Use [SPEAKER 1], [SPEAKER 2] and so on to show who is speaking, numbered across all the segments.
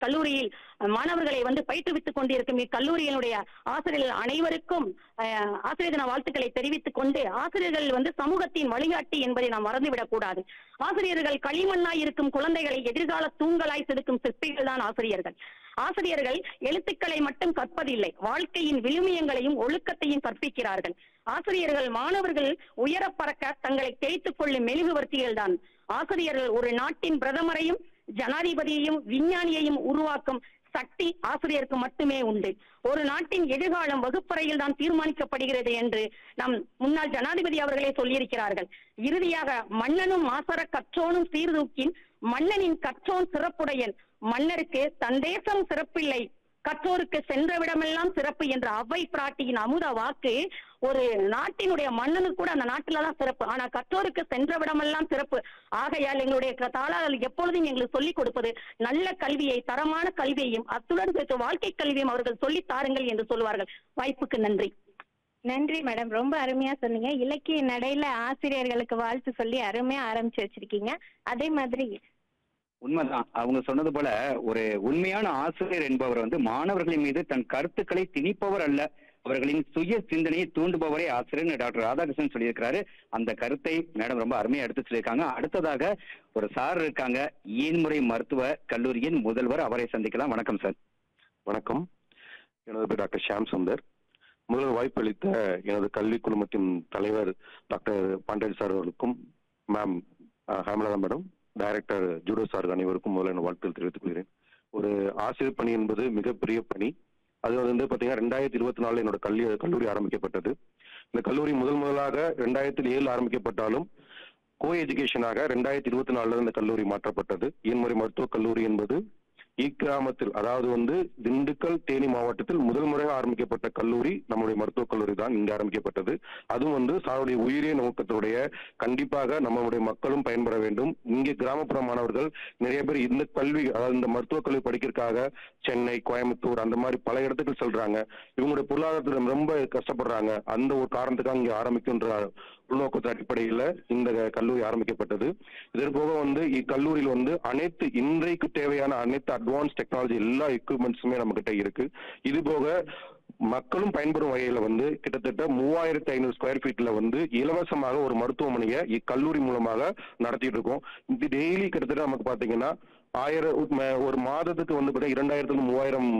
[SPEAKER 1] கல்லூரியில் மாணவர்களை வந்து பயிற்றுவித்துக் கொண்டிருக்கும் இக்கல்லூரியினுடைய ஆசிரியர்கள் அனைவருக்கும் அஹ், ஆசிரியர் தின வாழ்த்துக்களை தெரிவித்துக் கொண்டு ஆசிரியர்கள் வந்து சமூகத்தின் வழிகாட்டி என்பதை நாம் மறந்துவிடக் கூடாது ஆசிரியர்கள் களிமண்ணாய் இருக்கும் குழந்தைகளை எதிர்கால தூண்களாய் செதுக்கும் சிற்பிகள் தான் ஆசிரியர்கள் ஆசிரியர்கள் எழுத்துக்களை மட்டும் கற்பதில்லை வாழ்க்கையின் விழுமியங்களையும் ஒழுக்கத்தையும் கற்பிக்கிறார்கள் ஆசிரியர்கள் மாணவர்கள் உயர பறக்க தங்களை தேய்த்துக் கொள்ளும் மெழுகுவர்த்திகள் தான் ஆசிரியர்கள் ஒரு நாட்டின் பிரதமரையும் ஜனாதிபதியையும் விஞ்ஞானியையும் உருவாக்கும் சக்தி ஆசிரியருக்கு மட்டுமே உண்டு ஒரு நாட்டின் எதிர்காலம் வகுப்பறையில் தான் தீர்மானிக்கப்படுகிறது என்று நம் முன்னாள் ஜனாதிபதி அவர்களே சொல்லியிருக்கிறார்கள் இறுதியாக மன்னனும் மாசர கற்றோனும் சீர்தூக்கின் மன்னனின் கற்றோன் சிறப்புடையன் மன்னருக்கு தந்தேசம் சிறப்பில்லை கற்றோருக்கு சென்றவிடமெல்லாம் சிறப்பு என்ற அவை பிராட்டியின் அமுத வாக்கு ஒரு நாட்டினுடைய மன்னனுக்கு கூட அந்த நாட்டில தான் சிறப்பு ஆனா கற்றோருக்கு சென்றவிடமெல்லாம் சிறப்பு ஆகையால் எங்களுடைய க- தாளாளர் எப்பொழுதும் எங்களுக்கு சொல்லிக் கொடுப்பது நல்ல கல்வியை தரமான கல்வியையும் அத்துடன் சேர்த்து வாழ்க்கை கல்வியும் அவர்கள் சொல்லித் தாருங்கள் என்று சொல்வார்கள் வாய்ப்புக்கு நன்றி
[SPEAKER 2] நன்றி மேடம் ரொம்ப அருமையா சொன்னீங்க இலக்கிய நடையில ஆசிரியர்களுக்கு வாழ்த்து சொல்லி அருமையா ஆரம்பிச்சு வச்சிருக்கீங்க அதே மாதிரி
[SPEAKER 3] உண்மைதான் அவங்க சொன்னது போல ஒரு உண்மையான ஆசிரியர் என்பவர் வந்து மாணவர்களின் மீது தன் கருத்துக்களை திணிப்பவர் அல்ல அவர்களின் சுய சிந்தனையை தூண்டுபவரே ஆசிரியர் டாக்டர் ராதாகிருஷ்ணன் சொல்லியிருக்கிறாரு அந்த கருத்தை மேடம் ரொம்ப அருமையா எடுத்து சொல்லியிருக்காங்க அடுத்ததாக ஒரு சார் இருக்காங்க இயன்முறை மருத்துவ கல்லூரியின் முதல்வர் அவரை சந்திக்கலாம் வணக்கம் சார்
[SPEAKER 4] வணக்கம் எனது பேர் டாக்டர் ஷியாம் சுந்தர் முதல் வாய்ப்பளித்த எனது கல்வி குழுமத்தின் தலைவர் டாக்டர் பாண்டியன் சார் அவர்களுக்கும் ma'am ah, Hemalatha madam director ஜூடோ சார் அனைவருக்கும் முதல்ல என் வாழ்த்துக்கள் தெரிவித்துக் கொள்கிறேன் ஒரு ஆசிரியர் பணி என்பது மிகப்பெரிய பணி அது வந்து பார்த்தீங்கன்னா ரெண்டாயிரத்தி இருபத்தி நாலு என்னோட கல்வி கல்லூரி ஆரம்பிக்கப்பட்டது இந்த கல்லூரி முதல் முதலாக ரெண்டாயிரத்தி ஏழு ஆரம்பிக்கப்பட்டாலும் கோ எஜுகேஷனாக ரெண்டாயிரத்தி இருபத்தி நாலுல இந்த கல்லூரி மாற்றப்பட்டது இயன்முறை மருத்துவக் கல்லூரி என்பது இக்கிராமத்தில் அதாவது வந்து திண்டுக்கல் தேனி மாவட்டத்தில் முதல் முறையாக ஆரம்பிக்கப்பட்ட கல்லூரி நம்முடைய மருத்துவக் கல்லூரி தான் இங்க ஆரம்பிக்கப்பட்டது அதுவும் வந்து சாருடைய உயிரிய நோக்கத்துடைய கண்டிப்பாக நம்மளுடைய மக்களும் பயன்பெற வேண்டும் இங்கே கிராமப்புற மாணவர்கள் நிறைய பேர் இந்த கல்வி அதாவது இந்த மருத்துவக் கல்வி படிக்கிறதுக்காக சென்னை கோயம்புத்தூர் அந்த மாதிரி பல இடத்துக்கு செல்றாங்க இவங்களுடைய பொருளாதாரத்தில் ரொம்ப கஷ்டப்படுறாங்க அந்த ஒரு காரணத்துக்காக இங்க ஆரம்பிக்கின்ற உள்நோக்கத்து அடிப்படையில் இந்த கல்லூரி ஆரம்பிக்கப்பட்டது இதற்கு போக வந்து இக்கல்லூரியில் வந்து அனைத்து இன்றைக்கு தேவையான அனைத்து அட்வான்ஸ் டெக்னாலஜி எல்லா எக்யூப்மெண்ட்ஸுமே நம்ம கிட்ட இருக்கு இது போக மக்களும் பயன்பெறும் வகையில வந்து கிட்டத்தட்ட மூவாயிரத்தி ஐநூறு ஸ்கொயர் ஃபீட்ல வந்து இலவசமாக ஒரு மருத்துவமனையை இக்கல்லூரி மூலமாக நடத்திட்டு இருக்கோம் இது டெய்லி கிட்டத்தட்ட நமக்கு பாத்தீங்கன்னா ஆயிரம் ஒரு மாதத்துக்கு வந்து பார்த்தீங்கன்னா இரண்டாயிரத்துல மூவாயிரம்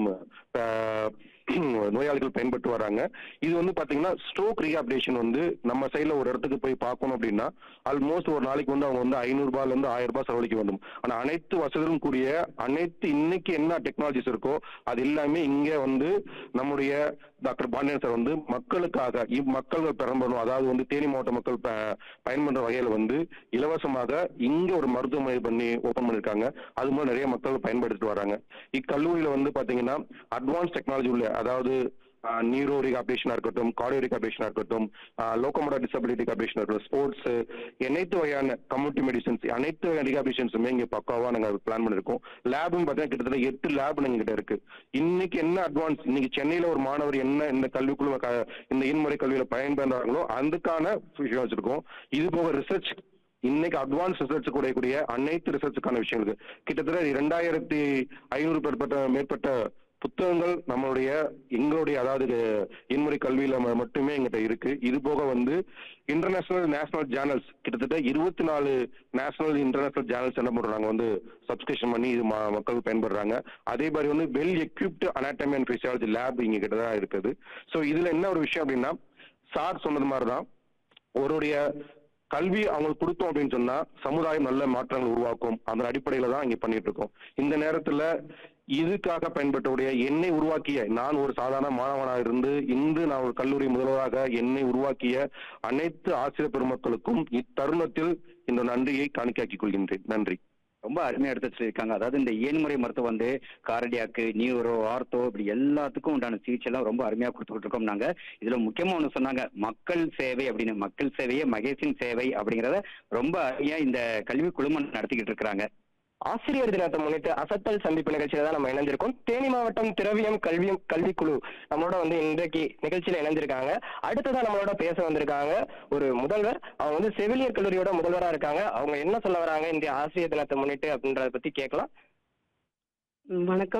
[SPEAKER 4] அஹ், நோயாளிகள் பயன்பட்டு வராங்க இது வந்து பாத்தீங்கன்னா ஸ்ட்ரோக் ரீஹாபிலேஷன் வந்து நம்ம சைடுல ஒரு இடத்துக்கு போய் பார்க்கணும் அப்படின்னா ஆல்மோஸ்ட் ஒரு நாளைக்கு வந்து அவங்க வந்து ஐநூறு ரூபாயில இருந்து ஆயிரம் ரூபாய் செலவழிக்க வேண்டும் ஆனா அனைத்து வசதிகளும் கூடிய அனைத்து இன்னைக்கு என்ன டெக்னாலஜிஸ் இருக்கோ அது எல்லாமே இங்க வந்து நம்முடைய டாக்டர் பாண்டியன் சார் வந்து மக்களுக்காக இம்மக்கள் பெறப்படும் அதாவது வந்து தேனி மாவட்ட மக்கள் ப- பயன்படுற வகையில வந்து இலவசமாக இங்க ஒரு மருத்துவமனை பண்ணி ஓபன் பண்ணிருக்காங்க அது மூலம் நிறைய மக்கள் பயன்படுத்திட்டு வராங்க இக்கல்லூரியில வந்து பாத்தீங்கன்னா அட்வான்ஸ் டெக்னாலஜி உள்ள அதாவது நியூரோ ரீஹாபிலேஷனா இருக்கட்டும் கார்டியோ ரீஹாபிலேஷனா இருக்கட்டும் லோகோமோடா டிசபிலிட்டி ரீஹாபிலேஷன் இருக்கட்டும் ஸ்போர்ட்ஸ் அனைத்து வகையான கம்யூனிட்டி மெடிசன்ஸ் அனைத்து வகையான ரீஹாபிலேஷன்ஸுமே இங்க பக்காவா நாங்க பிளான் பண்ணிருக்கோம் லேபும் பார்த்தீங்கன்னா கிட்டத்தட்ட எட்டு லேப் எங்க கிட்ட இருக்கு இன்னைக்கு என்ன அட்வான்ஸ் இன்னைக்கு சென்னையில ஒரு மாணவர் என்ன இந்த கல்விக்குழு க- இந்த இன்முறை கல்வியில பயன்பெறாங்களோ அதுக்கான விஷயம் வச்சிருக்கோம் இது போக ரிசர்ச் இன்னைக்கு அட்வான்ஸ் ரிசர்ச் கூடக்கூடிய அனைத்து ரிசர்ச்சுக்கான விஷயங்களுக்கு கிட்டத்தட்ட இரண்டாயிரத்தி ஐநூறு மேற்பட்ட மேற்பட்ட புத்தகங்கள் நம்மளுடைய எங்களுடைய அதாவது இன்முறை கல்வியில ம- மட்டுமே எங்கிட்ட இருக்கு இது போக வந்து இன்டர்நேஷனல் நேஷனல் ஜேர்னல்ஸ் கிட்டத்தட்ட இருபத்தி நாலு நேஷனல் இன்டர்நேஷனல் ஜேர்னல்ஸ் என்ன பண்றாங்க வந்து சப்ஸ்கிரிப்ஷன் பண்ணி இது ம- மக்கள் பயன்படுறாங்க அதே மாதிரி வந்து well equipped anatomy and physiology lab இங்க கிட்ட தான் இருக்குது ஸோ இதுல என்ன ஒரு விஷயம் அப்படின்னா சார் சொன்னது மாதிரி தான் ஒருடைய கல்வி அவங்களுக்கு கொடுத்தோம் அப்படின்னு சொன்னா சமுதாயம் நல்ல மாற்றங்கள் உருவாக்கும் அந்த அடிப்படையில தான் இங்க பண்ணிட்டு இருக்கோம் இந்த நேரத்துல இதுக்காக பயன்பட்டவுடைய என்னை உருவாக்கிய நான் ஒரு சாதாரண மாணவனாக இருந்து இன்று நான் ஒரு கல்லூரி முதல்வராக என்னை உருவாக்கிய அனைத்து ஆசிரியர் பெருமக்களுக்கும் இத்தருணத்தில் இந்த நன்றியை காணிக்காக்கிக் கொள்கின்றேன் நன்றி
[SPEAKER 3] ரொம்ப அருமையா எடுத்து சொல்லியிருக்காங்க அதாவது இந்த இயன்முறை மருத்துவம் வந்து கார்டியாக்கு நியூரோ ஆர்த்தோ இப்படி எல்லாத்துக்கும் உண்டான சிகிச்சை எல்லாம் ரொம்ப அருமையா கொடுத்துக்கிட்டு இருக்கோம் நாங்க இதுல முக்கியமா ஒண்ணு சொன்னாங்க மக்கள் சேவை அப்படின்னு மக்கள் சேவையே மகேஷின் சேவை அப்படிங்கறத ரொம்ப அருமையா இந்த கல்வி குழுமம் நடத்திக்கிட்டு இருக்கிறாங்க
[SPEAKER 5] ஆசிரியர் தினத்தை முன்னிட்டு அசத்தல் சந்திப்பு நிகழ்ச்சியில தான் நம்ம இணைஞ்சிருக்கோம் தேனி மாவட்டம் திரவியம் கல்வியம் கல்விக்குழு நம்மளோட வந்து இன்றைக்கு நிகழ்ச்சியில இணைஞ்சிருக்காங்க அடுத்ததான் நம்மளோட பேச வந்திருக்காங்க ஒரு முதல்வர் அவங்க வந்து செவிலியர் கல்லூரியோட முதல்வரா இருக்காங்க அவங்க என்ன சொல்ல வராங்க இந்த ஆசிரியர் தினத்தை முன்னிட்டு அப்படின்றத பத்தி கேட்கலாம்
[SPEAKER 6] வணக்கம்